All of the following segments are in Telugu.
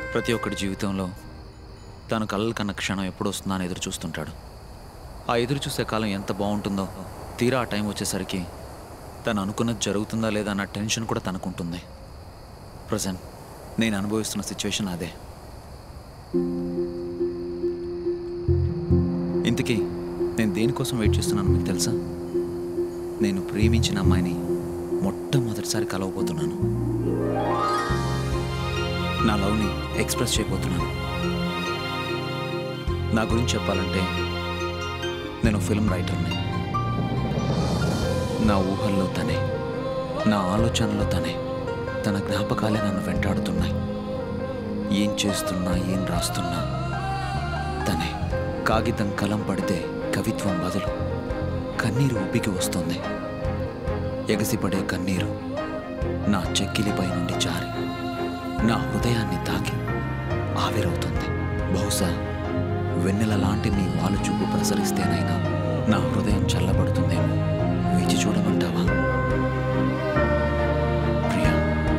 ప్రతి ఒక్కడి జీవితంలో తను కలలు కన్న క్షణం ఎప్పుడు వస్తుందా అని ఎదురు చూస్తుంటాడు ఆ ఎదురు చూసే కాలం ఎంత బాగుంటుందో తీరా ఆ టైం వచ్చేసరికి తను అనుకున్నది జరుగుతుందా లేదా అన్న టెన్షన్ కూడా తనకుంటుంది ప్రజెంట్ నేను అనుభవిస్తున్న సిచ్యువేషన్ అదే ఇంతకీ నేను దేనికోసం వెయిట్ చేస్తున్నాను మీకు తెలుసా నేను ప్రేమించిన అమ్మాయిని మొట్టమొదటిసారి కలవబోతున్నాను నా లవ్ని ఎక్స్ప్రెస్ చేయబోతున్నాను నా గురించి చెప్పాలంటే నేను ఫిల్మ్ రైటర్ని నా ఊహల్లో తనే నా ఆలోచనలో తనే తన జ్ఞాపకాలే నన్ను వెంటాడుతున్నాయి ఏం చేస్తున్నా ఏం రాస్తున్నా తనే కాగితం కలం పడితే కవిత్వం బదులు కన్నీరు ఉబ్బికి వస్తుంది ఎగసిపడే కన్నీరు నా చెక్కిలిపై నుండి జారి నా హృదయాన్ని తాకి ఆవిరవుతుంది బహుశా వెన్నెల లాంటి నీ వాలు చూపు ప్రసరిస్తేనైనా నా హృదయం చల్లబడుతుందేమో వేచి చూడమంటావా ప్రియా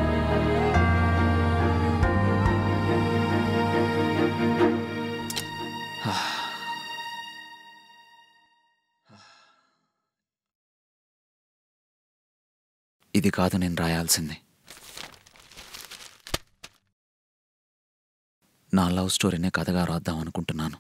ఇది కాదు నేను రాయాల్సింది నా లవ్ స్టోరీనే కథగా రాద్దాం అనుకుంటున్నాను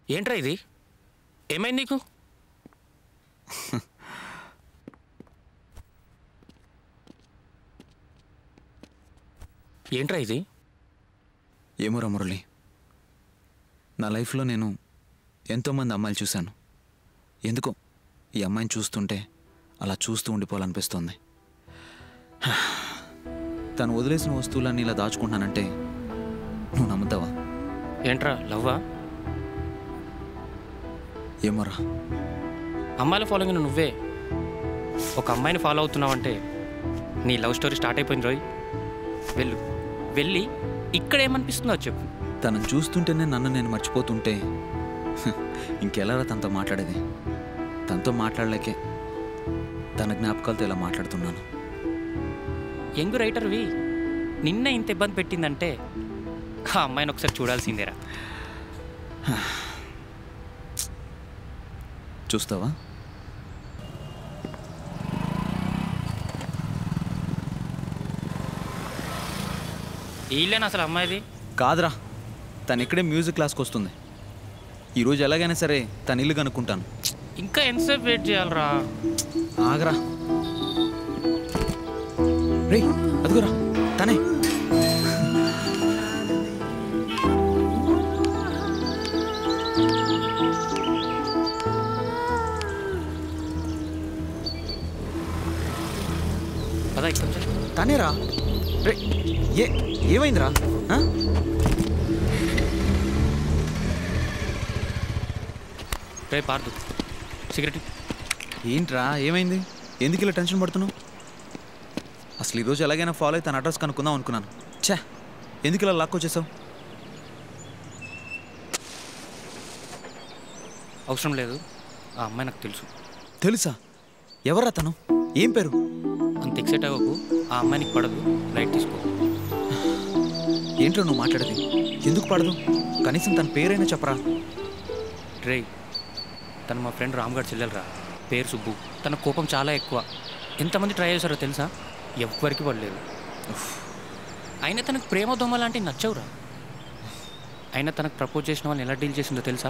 ఏంట్రా ఇది ఏమైంది నీకు ఏంట్రా ఇది ఏమోరా మురళి నా లైఫ్లో నేను ఎంతోమంది అమ్మాయిలు చూశాను ఎందుకో ఈ అమ్మాయిని చూస్తుంటే అలా చూస్తూ ఉండిపోవాలనిపిస్తుంది తను వదిలేసిన వస్తువులన్నీ ఇలా దాచుకుంటానంటే నువ్వు నమ్ముతావా ఏంట్రా లవ్వా ఏమోరా అమ్మాయిల ఫాలోయింగ్ నువ్వే ఒక అమ్మాయిని ఫాలో అవుతున్నావంటే నీ లవ్ స్టోరీ స్టార్ట్ అయిపోయింది రోయ్ వెళ్ళు వెళ్ళి ఇక్కడ ఏమనిపిస్తుందో అది చెప్పు తనను చూస్తుంటేనే నన్ను నేను మర్చిపోతుంటే హ, ఇంకెలారా తనతో మాట్లాడేది తనతో మాట్లాడలేకే తన జ్ఞాపకాలతో ఇలా మాట్లాడుతున్నాను యంగ్ రైటర్వి నిన్న ఇంత ఇబ్బంది పెట్టిందంటే ఆ అమ్మాయిని ఒకసారి చూడాల్సిందేరా చూస్తావా వీళ్ళేనా అసలు అమ్మాయిది కాదురా తను ఇక్కడే మ్యూజిక్ క్లాస్కి వస్తుంది ఈరోజు ఎలాగైనా సరే తన ఇల్లు కనుక్కుంటాను ఇంకా ఎంతసేపు వెయిట్ చేయాలరా ఆగరా రే అదిగోరా తనే పదా ఇక్కడ నుంచి. తనేరా రే ఏ ఏమైందిరా ఆ? రే పార్దు సిగరెట్ ఏంట్రా ఏమైంది ఎందుకు ఇలా టెన్షన్ పడుతున్నావు అసలు ఈరోజు ఎలాగైనా ఫాలో అయితే తన అడ్రస్ కనుక్కుందాం అనుకున్నాను ఛా ఎందుకు ఇలా లాక్ వచ్చేసావు అవసరం లేదు ఆ అమ్మాయి నాకు తెలుసు తెలుసా ఎవరా తను ఏం పేరు అంత ఎక్సైట్ అవ్వకు ఆ అమ్మాయి నీకు పడదు లైట్ తీసుకో ఏంట్రా నువ్వు మాట్లాడేది ఎందుకు పడదు కనీసం తన పేరైనా చెప్పరా రే తను మా ఫ్రెండ్ రామ్గఢ్ చెల్లెలరా పేరు సుబ్బు తన కోపం చాలా ఎక్కువ ఎంతమంది ట్రై చేశారో తెలుసా ఎవ్వరికి పడలేదు అయినా తనకు ప్రేమ దొంగ లాంటివి నచ్చవురా అయినా తనకు ప్రపోజ్ చేసిన వాళ్ళని ఎలా డీల్ చేసిందో తెలుసా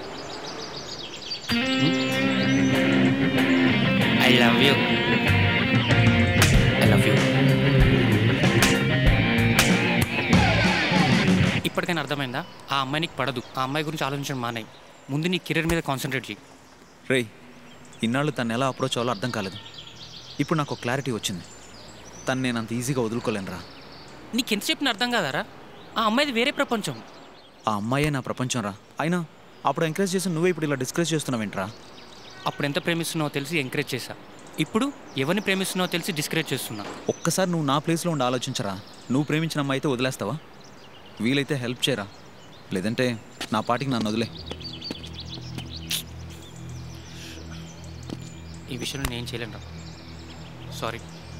I love you I love you ఇప్పటికైనా అర్థమైందా ఆ అమ్మాయి నీకు పడదు ఆ అమ్మాయి గురించి ఆలోచించడం మానేయి ముందు నీ కెరీర్ మీద కాన్సన్ట్రేట్ చేయి రేయ్ ఇన్నాళ్ళు తను ఎలా అప్రోచ్ అవ్వాలో అర్థం కాలేదు ఇప్పుడు నాకు క్లారిటీ వచ్చింది తను నేను అంత ఈజీగా వదులుకోలేనురా నీకు ఎంత చెప్పిన అర్థం కాదారా ఆ అమ్మాయిది వేరే ప్రపంచం ఆ అమ్మాయే నా ప్రపంచం రా అయినా అప్పుడు ఎంకరేజ్ చేసి నువ్వే ఇప్పుడు ఇలా డిస్కస్ చేస్తున్నావేంట్రా అప్పుడు ఎంత ప్రేమిస్తున్నావో తెలిసి ఎంకరేజ్ చేశా ఇప్పుడు ఎవరిని ప్రేమిస్తున్నావో తెలిసి డిస్కరేజ్ చేస్తున్నా ఒక్కసారి నువ్వు నా ప్లేస్లో ఉండి ఆలోచించరా నువ్వు ప్రేమించిన అమ్మాయి అయితే వదిలేస్తావా వీలైతే హెల్ప్ చేయరా లేదంటే నా పాటికి నన్ను వదిలే ఈ విషయంలో నేను చేయలేను రా సారీ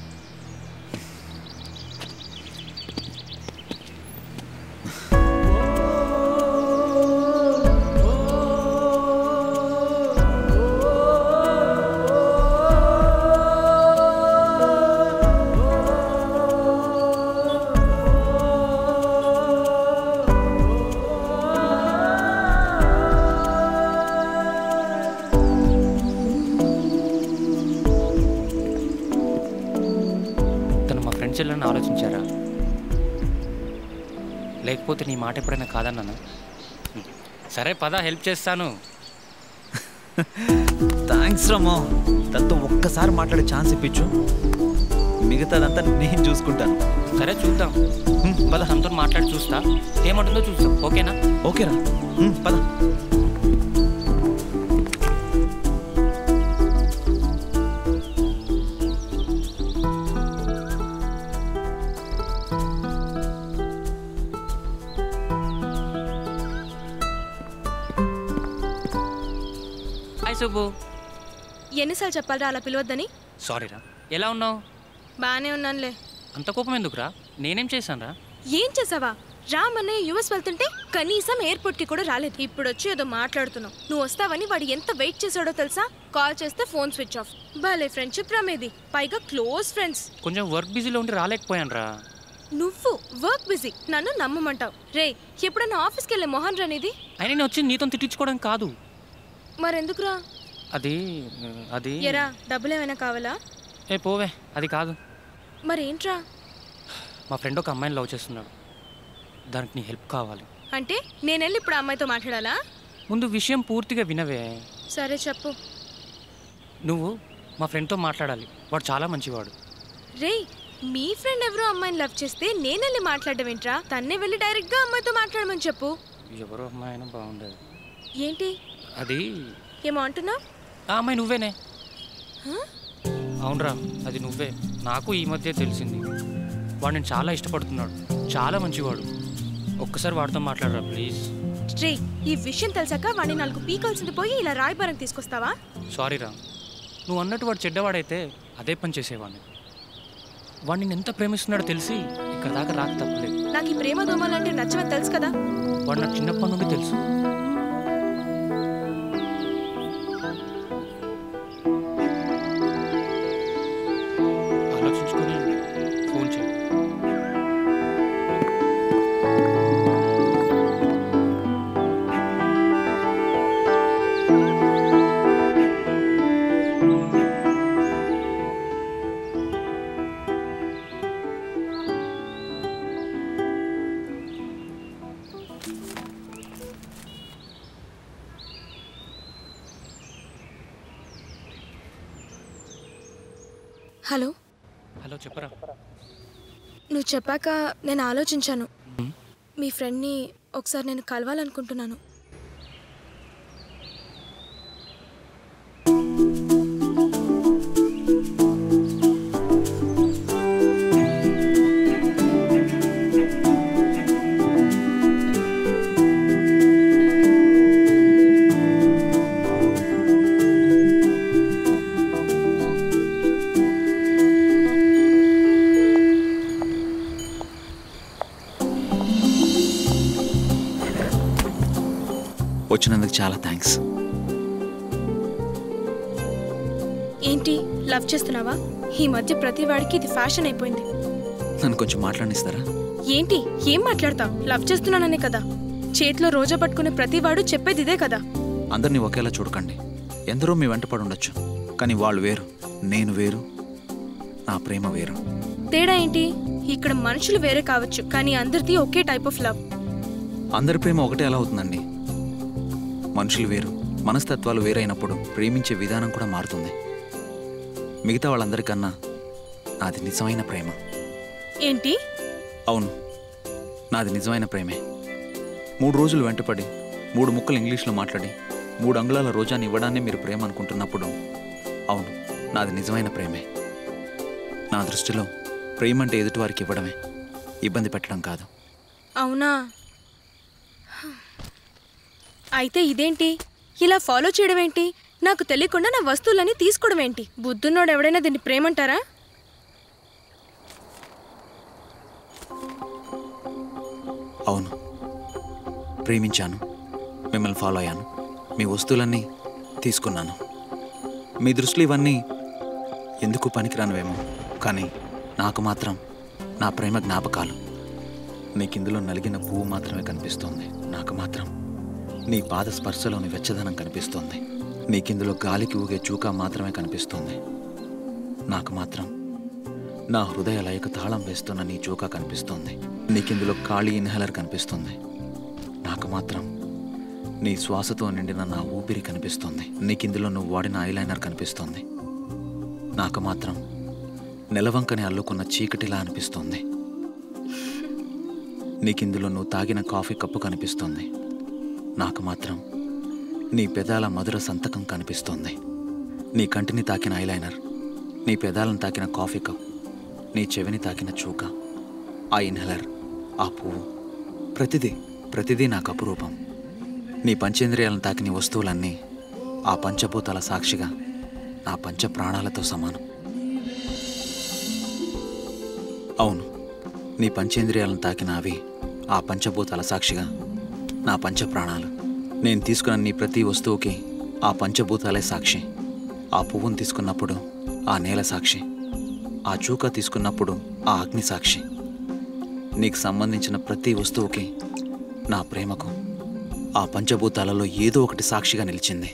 తను మా ఫ్రెండ్స్ వెళ్ళని ఆలోచించారా లేకపోతే నీ మాట ఎప్పుడైనా కాదన్నాను సరే పద హెల్ప్ చేస్తాను థ్యాంక్స్ రమ్మో తనతో ఒక్కసారి మాట్లాడే ఛాన్స్ ఇప్పించు మిగతాదంతా నేను చూసుకుంటాను సరే చూద్దాం పద తనతో మాట్లాడి చూస్తా ఏమంటుందో చూస్తాం ఓకేనా ఓకేరా హ్మ్, పద హాయ్ సుబ్బు ఎన్నిసార్లు చెప్పాలరా అలా పిలవద్దని సారీరా ఎలా ఉన్నావు బాగానే ఉన్నానులే అంత కోపం ఎందుకురా నేనేం చేశానురా ఏం చేసావా రామ్ అన్నయ్య యుఎస్ వెళ్తుంటే కనీసం ఎయిర్పోర్ట్ కి కూడా రాలేదు ఇప్పుడు వచ్చి ఏదో మాట్లాడుతున్నావు నువ్వు వస్తావని వాడు ఎంత వెయిట్ చేశాడో తెలుసా కాల్ చేస్తే ఫోన్ స్విచ్ ఆఫ్ భలే ఫ్రెండ్షిప్ రామేది పైగా క్లోజ్ ఫ్రెండ్స్ కొంచెం వర్క్ బిజీలో ఉండి రాలేకపోయానురా నువ్వు వర్క్ బిజీ నన్ను నమ్మమంటావు రే ఎప్పుడైనా ఆఫీస్కి వెళ్ళే మొహన్ రానిది అయినా నేను వచ్చి నీతో తిట్టించుకోవడం కాదు మరెందుకురా అది అది ఎరా డబ్బులు ఏమైనా కావాలా ఏ పోవే అది కాదు మరేంట్రా మా ఫ్రెండ్ ఒక అమ్మాయిని లవ్ చేస్తున్నాడు దానికి నీ హెల్ప్ కావాలి అంటే నేనెళ్ళి ఇప్పుడు ఆ అమ్మాయితో మాట్లాడాలా ముందు విషయం పూర్తిగా వినవే సరే చెప్పు నువ్వు మా ఫ్రెండ్తో మాట్లాడాలి వాడు చాలా మంచివాడు రే మీ ఫ్రెండ్ ఎవరో అమ్మాయిని లవ్ చేస్తే నేనెళ్ళి మాట్లాడడం ఏంట్రా తన్నే వెళ్ళి డైరెక్ట్గా అమ్మాయితో మాట్లాడమని చెప్పు ఎవరో అమ్మాయి అయినా బాగుండేది ఏంటి అది ఏమో అంటున్నావు ఆ అమ్మాయి నువ్వేనే అవునరా అది నువ్వే నాకు ఈ మధ్య తెలిసింది వాడు నేను చాలా ఇష్టపడుతున్నాడు చాలా మంచివాడు ఒక్కసారి వాడితో మాట్లాడరా ప్లీజ్ రే ఈ విషయం తెలిసాక వాడిని నాలుగు పీకాల్సింది పోయి ఇలా రాయబారం తీసుకొస్తావా సారీ రా నువ్వు అన్నట్టు వాడు చెడ్డవాడైతే అదే పని చేసేవాడిని వాడిని నేను ఎంత ప్రేమిస్తున్నాడో తెలిసి ఇక్కడ దాకా రాక తప్పలేదు నాకు ఈ ప్రేమ దోమలంటే నచ్చవని తెలుసు కదా వాడు నాకు చిన్నప్పటి నుండి తెలుసు ఆలోచించుకొని ఫోన్ చేయి హలో హలో చెప్పరా నువ్వు చెప్పాక నేను ఆలోచించాను హ్మ్? మీ ఫ్రెండ్ని ఒకసారి నేను కలవాలనుకుంటున్నాను వచ్చినందుకు చాలా థ్యాంక్స్ ఏంటి లవ్ చేస్తున్నావా ఈ మధ్య ప్రతి వాడికి ఇది ఫ్యాషన్ అయిపోయింది నన్ను కొంచెం మాట్లాడిస్తారా ఏంటి ఏం మాట్లాడతావు లవ్ చేస్తున్నాననే కదా చేతిలో రోజా పట్టుకునే ప్రతి వాడు చెప్పేది ఇదే కదా అందరినీ ఒకేలా చూడకండి ఎందరో మీ వెంట పడి ఉండొచ్చు కానీ వాళ్ళు వేరు నేను వేరు నా ప్రేమ వేరు తేడా ఏంటి ఇక్కడ మనుషులు వేరే కావచ్చు కానీ అందరిది ఒకే టైప్ ఆఫ్ లవ్ అందరి ప్రేమ ఒకటే ఎలా అవుతుందండి మనుషులు వేరు మనస్తత్వాలు వేరైనప్పుడు ప్రేమించే విధానం కూడా మారుతుంది మిగతా వాళ్ళందరికన్నా నాది నిజమైన ప్రేమ ఏంటి అవును నాది నిజమైన ప్రేమే మూడు రోజులు వెంటపడి మూడు ముక్కలు ఇంగ్లీష్లో మాట్లాడి మూడు అంగుళాల రోజాన్ని ఇవ్వడాన్ని మీరు ప్రేమ అనుకుంటున్నప్పుడు అవును నాది నిజమైన ప్రేమే నా దృష్టిలో ప్రేమ అంటే ఎదుటివారికి ఇవ్వడమే ఇబ్బంది పెట్టడం కాదు అవునా అయితే ఇదేంటి ఇలా ఫాలో చేయడం ఏంటి నాకు తెలియకుండా నా వస్తువులని తీసుకోవడం ఏంటి బుద్ధున్నోడు ఎవడైనా దీన్ని ప్రేమంటారా అవును ప్రేమించాను మిమ్మల్ని ఫాలో అయ్యాను మీ వస్తువులన్నీ తీసుకున్నాను మీ దృష్టిలో ఇవన్నీ ఎందుకు పనికిరానివేమో కానీ నాకు మాత్రం నా ప్రేమ జ్ఞాపకాలు నీకు ఇందులో నలిగిన పువ్వు మాత్రమే కనిపిస్తోంది నాకు మాత్రం నీ పాద స్పర్శలోని వెచ్చదనం కనిపిస్తోంది నీకిందులో గాలికి ఊగే చూక మాత్రమే కనిపిస్తోంది నాకు మాత్రం నా హృదయ లయకు తాళం వేస్తున్న నీ చూక కనిపిస్తోంది నీకిందులో ఖాళీ ఇన్హేలర్ కనిపిస్తుంది నాకు మాత్రం నీ శ్వాసతో నిండిన నా ఊపిరి కనిపిస్తుంది నీకిందులో నువ్వు వాడిన ఐలైనర్ కనిపిస్తోంది నాకు మాత్రం నెలవంకని అల్లుకున్న చీకటిలా అనిపిస్తోంది నీకిందులో నువ్వు తాగిన కాఫీ కప్పు కనిపిస్తోంది నాకు మాత్రం నీ పెదాల మధుర సంతకం కనిపిస్తోంది నీ కంటిని తాకిన ఐలైనర్ నీ పెదాలను తాకిన కాఫీ కప్ నీ చెవిని తాకిన చూక ఆ ఇన్హేలర్ ఆ పువ్వు ప్రతిదీ ప్రతిదీ నాకు అపురూపం నీ పంచేంద్రియాలను తాకిన ఈ వస్తువులన్నీ ఆ పంచభూతాల సాక్షిగా నా పంచ ప్రాణాలతో సమానం అవును నీ పంచేంద్రియాలను తాకిన అవి ఆ పంచభూతాల సాక్షిగా నా పంచ ప్రాణాలు నేను తీసుకున్న నీ ప్రతి వస్తువుకి ఆ పంచభూతాలే సాక్షి ఆ పువ్వును తీసుకున్నప్పుడు ఆ నేల సాక్షి ఆ చూక తీసుకున్నప్పుడు ఆ అగ్ని సాక్షి నీకు సంబంధించిన ప్రతి వస్తువుకి నా ప్రేమకు ఆ పంచభూతాలలో ఏదో ఒకటి సాక్షిగా నిలిచింది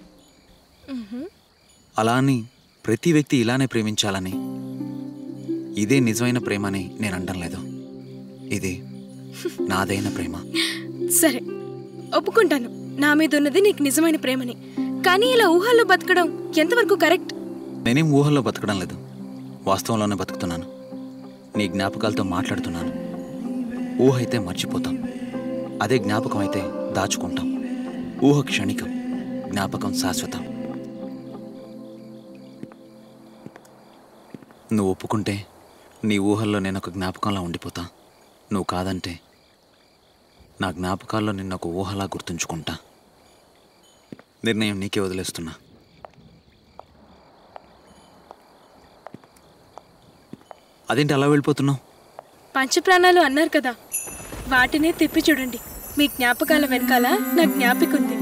అలా అని ప్రతి వ్యక్తి ఇలానే ప్రేమించాలని ఇదే నిజమైన ప్రేమ అని నేను అనడం లేదు ఇది నాదైన ప్రేమ సరే ఒప్పుకుంటాను నా మీద ఉన్నది నీకు నిజమైన ప్రేమని కానీ ఇలా ఊహల్లో బతకడం ఎంతవరకు కరెక్ట్ నేనేం ఊహల్లో బతకడం లేదు వాస్తవంలోనే బతుకుతున్నాను నీ జ్ఞాపకాలతో మాట్లాడుతున్నాను ఊహ అయితే మర్చిపోతాం అదే జ్ఞాపకం అయితే దాచుకుంటాం ఊహ క్షణికం జ్ఞాపకం శాశ్వతం నువ్వు ఒప్పుకుంటే నీ ఊహల్లో నేను ఒక జ్ఞాపకంలా ఉండిపోతా నువ్వు కాదంటే నా జ్ఞాపకాల్లో నిన్న ఒక ఊహలా గుర్తుంచుకుంటా నిర్ణయం నీకే వదిలేస్తున్నా అదేంటి అలా వెళ్ళిపోతున్నావు పంచప్రాణాలు అన్నారు కదా వాటినే తిప్పి చూడండి మీ జ్ఞాపకాల వెనకాల నా జ్ఞాపిక ఉంది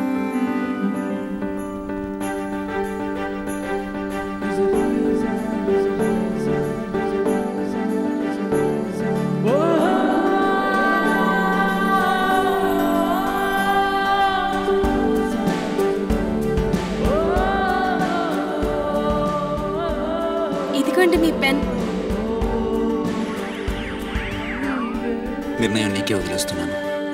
ఇదిగోండి మీ పెన్ నిర్ణయం నీకే వదిలేస్తున్నాను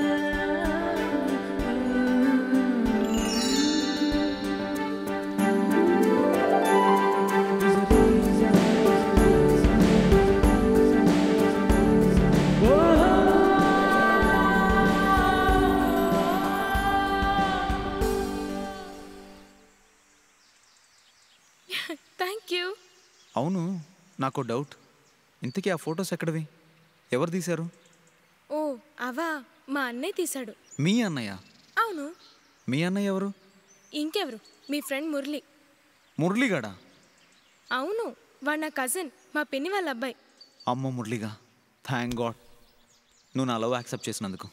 థ్యాంక్ యూ అవును నాకు డౌట్ ఇంతకీ ఆ ఫొటోస్ ఎక్కడవి ఎవరు తీశారు ఓ అవా మా అన్నయ్య తీశాడు మీ అన్నయ్య అవును మీ అన్నయ్య ఎవరు ఇంకెవరు మీ ఫ్రెండ్ మురళి మురళిగాడా అవును వాడు నా కజిన్ మా పిన్ని వాళ్ళ అబ్బాయి అమ్మ మురళిగా థ్యాంక్ గాడ్ నువ్వు నా లవ్ యాక్సెప్ట్ చేసినందుకు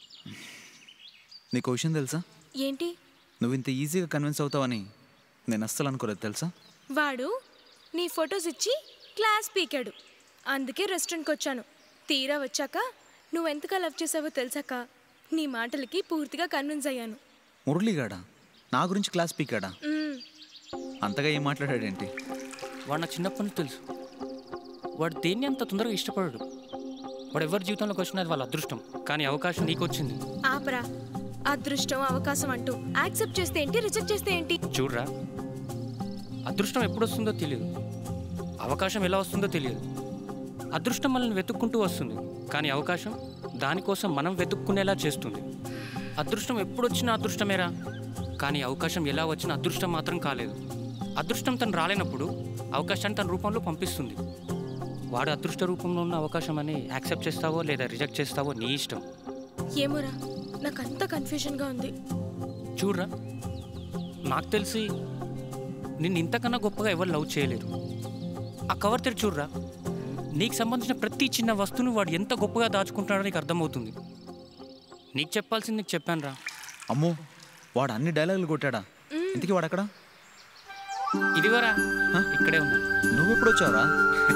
నీకు విషయం తెలుసా ఏంటి నువ్వు ఇంత ఈజీగా కన్విన్స్ అవుతావని నేను అస్సలు అనుకోలేదు తెలుసా వాడు నీ ఫొటోస్ ఇచ్చి క్లాస్ పీకాడు అందుకే రెస్టారెంట్కి వచ్చాను తీరా వచ్చాక నువ్వెంతగా లవ్ చేసావో తెలిసాక నీ మాటలకి పూర్తిగా కన్విన్స్ అయ్యాను మురళిగాడా నా గురించి క్లాస్ పీకాడా మ్మ్. అంతగా ఏం మాట్లాడాడేంటి వాడు నాకు చిన్నప్పటి నుంచి తెలుసు వాడు దేన్ని అంత తొందరగా ఇష్టపడాడు వాడు ఎవరి జీవితంలోకి వచ్చినా అది వాళ్ళ అదృష్టం కానీ అవకాశం నీకు వచ్చింది ఆపరా అదృష్టం అవకాశం అంటూ యాక్సెప్ట్ చేస్తే ఏంటి రిజెక్ట్ చేస్తే ఏంటి చూడరా అదృష్టం ఎప్పుడు వస్తుందో తెలియదు అవకాశం ఎలా వస్తుందో తెలియదు అదృష్టం మనల్ని వెతుక్కుంటూ వస్తుంది కానీ అవకాశం దానికోసం మనం వెతుక్కునేలా చేస్తుంది అదృష్టం ఎప్పుడు వచ్చినా అదృష్టమేరా కానీ అవకాశం ఎలా వచ్చినా అదృష్టం మాత్రం కాలేదు అదృష్టం తను రాలేనప్పుడు అవకాశాన్ని తన రూపంలో పంపిస్తుంది వాడు అదృష్ట రూపంలో ఉన్న అవకాశం అని యాక్సెప్ట్ చేస్తావో లేదా రిజెక్ట్ చేస్తావో నీ ఇష్టం ఏమోరా నాకు అంత కన్ఫ్యూజన్గా ఉంది చూడరా నాకు తెలిసి నిన్ను ఇంతకన్నా గొప్పగా ఎవరు లవ్ చేయలేరు ఆ కవర్ తెరి చూడరా నీకు సంబంధించిన ప్రతి చిన్న వస్తువును వాడు ఎంత గొప్పగా దాచుకుంటున్నాడో నీకు అర్థమవుతుంది నీకు చెప్పాల్సింది నీకు చెప్పాను రా అమ్మో వాడు అన్ని డైలాగులు కొట్టాడా ఇంతకీ వాడు అక్కడ ఇదిగోరా ఇక్కడే ఉన్నా నువ్వు ఎప్పుడు వచ్చావురా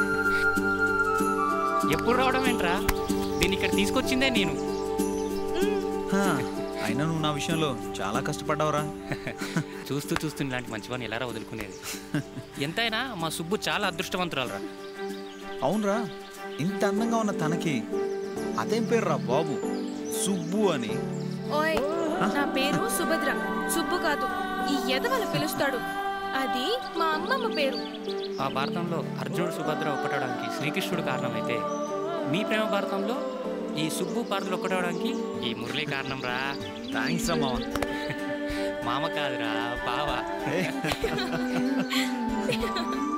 ఎప్పుడు రావడం ఏంట్రా దీన్ని ఇక్కడ తీసుకొచ్చిందే నేను హా, అయినా నువ్వు నా విషయంలో చాలా కష్టపడ్డావురా చూస్తూ చూస్తూ ఇలాంటి మంచి పని ఎలా వదులుకునేది ఎంతైనా మా సుబ్బు చాలా అదృష్టవంతురాలరా అవునరా ఇంత అందంగా ఉన్న తనకి అదేం పేరు రా బాబు సుబ్బు అని ఓయ్ నా పేరు సుభద్ర సుబ్బు కాదు ఈ ఎదవల పిలుస్తాడు అది మా అమ్మమ్మ పేరు ఆ భారతంలో అర్జునుడు సుభద్ర ఒక్కటవడానికి శ్రీకృష్ణుడు కారణమైతే మీ ప్రేమ భారతంలో ఈ సుబ్బు పార్వతులు ఒక్కటవడానికి ఈ మురళి కారణం రా థ్యాంక్స్ రా మామ మామ కాదురా బావ